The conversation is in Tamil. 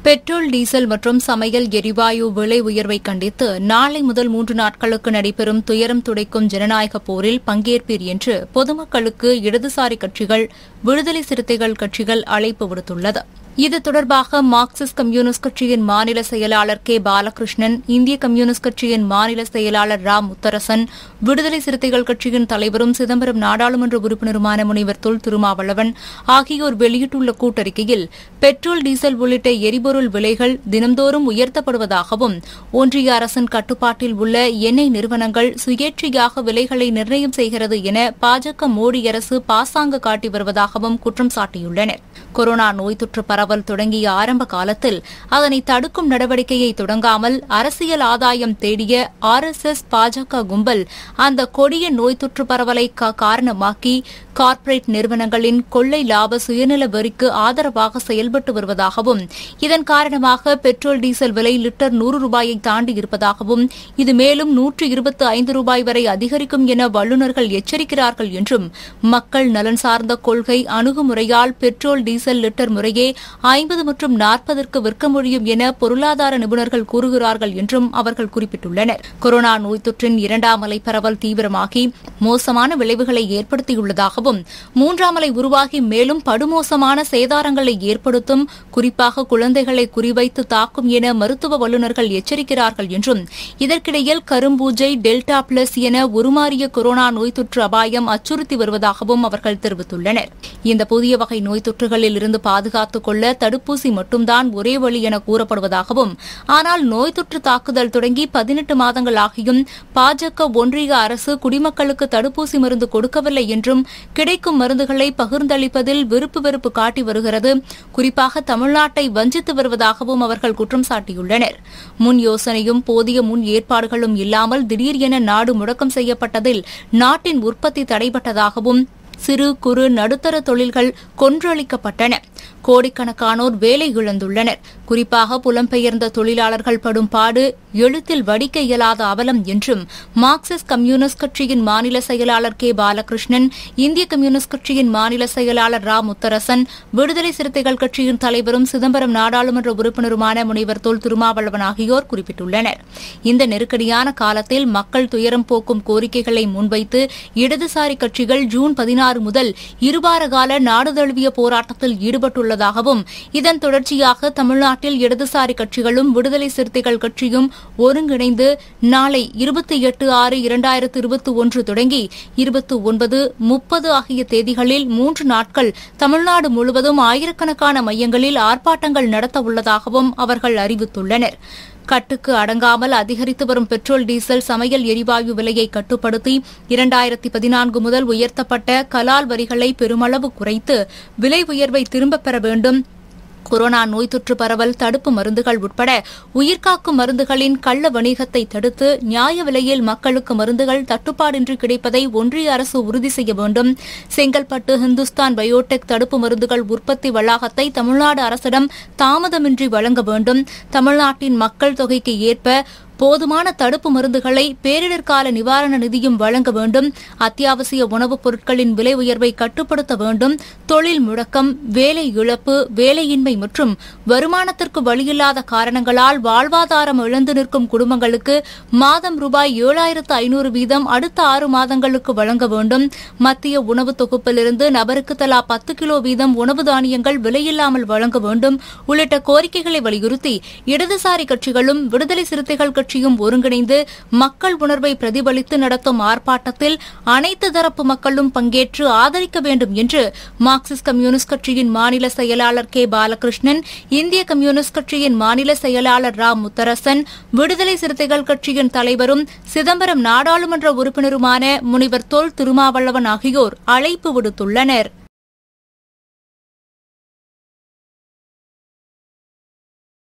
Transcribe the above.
பெட்ரோல் டீசல் மற்றும் சமையல் எரிவாயு விலை உயர்வை கண்டித்து நாளை முதல் மூன்று நாட்களுக்கு நடைபெறும் துயரம் துடைக்கும் ஜனநாயக போரில் பங்கேற்பீர் என்று பொதுமக்களுக்கு இடதுசாரி கட்சிகள் விடுதலை சிறுத்தைகள் கட்சிகள் அழைப்பு விடுத்துள்ளது இது தொடர்பாக மார்க்சிஸ்ட் கம்யூனிஸ்ட் கட்சியின் மாநில செயலாளர் கே பாலகிருஷ்ணன் இந்திய கம்யூனிஸ்ட் கட்சியின் மாநில செயலாளர் ரா முத்தரசன் விடுதலை சிறுத்தைகள் கட்சியின் தலைவரும் சிதம்பரம் நாடாளுமன்ற உறுப்பினருமான முனைவர் தொல் திருமாவளவன் ஆகியோர் வெளியிட்டுள்ள கூட்டறிக்கையில் பெட்ரோல் டீசல் உள்ளிட்ட எரிபொருள் விலைகள் தினந்தோறும் உயர்த்தப்படுவதாகவும் ஒன்றிய அரசின் கட்டுப்பாட்டில் உள்ள எண்ணெய் நிறுவனங்கள் சுயேட்சையாக விலைகளை நிர்ணயம் செய்கிறது என பாஜக மோடி அரசு பாசாங்கு காட்டி வருவதாகவும் குற்றம் சாட்டியுள்ளனர் கொரோனா நோய் தொற்று பரவல் தொடங்கிய ஆரம்ப காலத்தில் அதனை தடுக்கும் நடவடிக்கையை தொடங்காமல் அரசியல் ஆதாயம் தேடிய ஆர் எஸ் எஸ் பாஜக கும்பல் அந்த கொடிய நோய் தொற்று பரவலை காரணமாக்கி கார்ப்பரேட் நிறுவனங்களின் கொள்ளை லாப சுயநல வரிக்கு ஆதரவாக செயல்பட்டு வருவதாகவும் இதன் காரணமாக பெட்ரோல் டீசல் விலை லிட்டர் நூறு ரூபாயை தாண்டி இருப்பதாகவும் இது மேலும் நூற்று இருபத்தி ஐந்து ரூபாய் வரை அதிகரிக்கும் என வல்லுநர்கள் எச்சரிக்கிறார்கள் என்றும் மக்கள் நலன் சார்ந்த கொள்கை அணுகுமுறையால் பெட்ரோல் டீசல் லிட்டர் முறையே ஐம்பது மற்றும் நாற்பதற்கு விற்க முடியும் என பொருளாதார நிபுணர்கள் கூறுகிறார்கள் என்றும் அவர்கள் குறிப்பிட்டுள்ளனர் கொரோனா நோய் தொற்றின் இரண்டாம் அலை பரவல் தீவிரமாகி மோசமான விளைவுகளை ஏற்படுத்தியுள்ளதாகவும் மூன்றாம் அலை உருவாகி மேலும் படுமோசமான சேதாரங்களை ஏற்படுத்தும் குறிப்பாக குழந்தைகளை குறிவைத்து தாக்கும் என மருத்துவ வல்லுநர்கள் எச்சரிக்கிறார்கள் என்றும் இதற்கிடையில் கரும்பூஜை டெல்டா பிளஸ் என உருமாறிய கொரோனா நோய் தொற்று அபாயம் அச்சுறுத்தி வருவதாகவும் அவர்கள் தெரிவித்துள்ளனர் இந்த புதிய வகை நோய் தொற்றுகளில் இருந்து பாதுகாத்துக் கொள்ள தடுப்பூசி மட்டும்தான் ஒரே வழி என கூறப்படுவதாகவும் ஆனால் நோய் தொற்று தாக்குதல் தொடங்கி பதினெட்டு மாதங்கள் ஆகியும் பாஜக ஒன்றிய அரசு குடிமக்களுக்கு தடுப்பூசி மருந்து கொடுக்கவில்லை என்றும் கிடைக்கும் மருந்துகளை பகிர்ந்தளிப்பதில் விருப்பு வெறுப்பு காட்டி வருகிறது குறிப்பாக தமிழ்நாட்டை வஞ்சித்து வருவதாகவும் அவர்கள் குற்றம் சாட்டியுள்ளனர் முன் யோசனையும் போதிய முன் ஏற்பாடுகளும் இல்லாமல் திடீர் என நாடு முடக்கம் செய்யப்பட்டதில் நாட்டின் உற்பத்தி தடைபட்டதாகவும் சிறு குறு நடுத்தர தொழில்கள் கொன்றளிக்கப்பட்டன கோடிக்கணக்கானோர் வேலை இழந்துள்ளனர் குறிப்பாக புலம்பெயர்ந்த தொழிலாளர்கள் படும் பாடு எழுத்தில் வடிக்க இயலாத அவலம் என்றும் மார்க்சிஸ்ட் கம்யூனிஸ்ட் கட்சியின் மாநில செயலாளர் கே பாலகிருஷ்ணன் இந்திய கம்யூனிஸ்ட் கட்சியின் மாநில செயலாளர் ரா முத்தரசன் விடுதலை சிறுத்தைகள் கட்சியின் தலைவரும் சிதம்பரம் நாடாளுமன்ற உறுப்பினருமான முனைவர் தொல் திருமாவளவன் ஆகியோர் குறிப்பிட்டுள்ளனர் இந்த நெருக்கடியான காலத்தில் மக்கள் துயரம் போக்கும் கோரிக்கைகளை முன்வைத்து இடதுசாரி கட்சிகள் ஜூன் பதினாறு முதல் இருவார கால நாடு தழுவிய போராட்டத்தில் ஈடுபட்டுள்ளதாகவும் இதன் தொடர்ச்சியாக தமிழ்நாட்டில் இடதுசாரி கட்சிகளும் விடுதலை சிறுத்தைகள் கட்சியும் ஒருங்கிணைந்து நாளை இருபத்தி எட்டு ஆறு இரண்டாயிரத்து இருபத்தி ஒன்று தொடங்கி இருபத்தி ஒன்பது முப்பது ஆகிய தேதிகளில் மூன்று நாட்கள் தமிழ்நாடு முழுவதும் ஆயிரக்கணக்கான மையங்களில் ஆர்ப்பாட்டங்கள் நடத்த உள்ளதாகவும் அவர்கள் அறிவித்துள்ளனர் கட்டுக்கு அடங்காமல் அதிகரித்து வரும் பெட்ரோல் டீசல் சமையல் எரிவாயு விலையை கட்டுப்படுத்தி இரண்டாயிரத்தி பதினான்கு முதல் உயர்த்தப்பட்ட கலால் வரிகளை பெருமளவு குறைத்து விலை உயர்வை திரும்பப் பெற வேண்டும் கொரோனா நோய் தொற்று பரவல் தடுப்பு மருந்துகள் உட்பட உயிர்காக்கும் மருந்துகளின் கள்ள வணிகத்தை தடுத்து நியாய விலையில் மக்களுக்கு மருந்துகள் தட்டுப்பாடின்றி கிடைப்பதை ஒன்றிய அரசு உறுதி செய்ய வேண்டும் செங்கல்பட்டு ஹிந்துஸ்தான் பயோடெக் தடுப்பு மருந்துகள் உற்பத்தி வளாகத்தை தமிழ்நாடு அரசிடம் தாமதமின்றி வழங்க வேண்டும் தமிழ்நாட்டின் மக்கள் தொகைக்கு ஏற்ப போதுமான தடுப்பு மருந்துகளை பேரிடர் கால நிவாரண நிதியும் வழங்க வேண்டும் அத்தியாவசிய உணவுப் பொருட்களின் விலை உயர்வை கட்டுப்படுத்த வேண்டும் தொழில் முடக்கம் வேலை இழப்பு வேலையின்மை மற்றும் வருமானத்திற்கு வழியில்லாத காரணங்களால் வாழ்வாதாரம் இழந்து நிற்கும் குடும்பங்களுக்கு மாதம் ரூபாய் ஏழாயிரத்து ஐநூறு வீதம் அடுத்த ஆறு மாதங்களுக்கு வழங்க வேண்டும் மத்திய உணவு தொகுப்பிலிருந்து நபருக்கு தலா பத்து கிலோ வீதம் உணவு தானியங்கள் விலையில்லாமல் வழங்க வேண்டும் உள்ளிட்ட கோரிக்கைகளை வலியுறுத்தி இடதுசாரி கட்சிகளும் விடுதலை சிறுத்தைகள் கட்சியும் ஒருங்கிணைந்து மக்கள் உணர்வை பிரதிபலித்து நடத்தும் ஆர்ப்பாட்டத்தில் அனைத்து தரப்பு மக்களும் பங்கேற்று ஆதரிக்க வேண்டும் என்று மார்க்சிஸ்ட் கம்யூனிஸ்ட் கட்சியின் மாநில செயலாளர் கே பாலகிருஷ்ணன் இந்திய கம்யூனிஸ்ட் கட்சியின் மாநில செயலாளர் ரா முத்தரசன் விடுதலை சிறுத்தைகள் கட்சியின் தலைவரும் சிதம்பரம் நாடாளுமன்ற உறுப்பினருமான முனிவர் தொல் திருமாவளவன் ஆகியோர் அழைப்பு விடுத்துள்ளனர்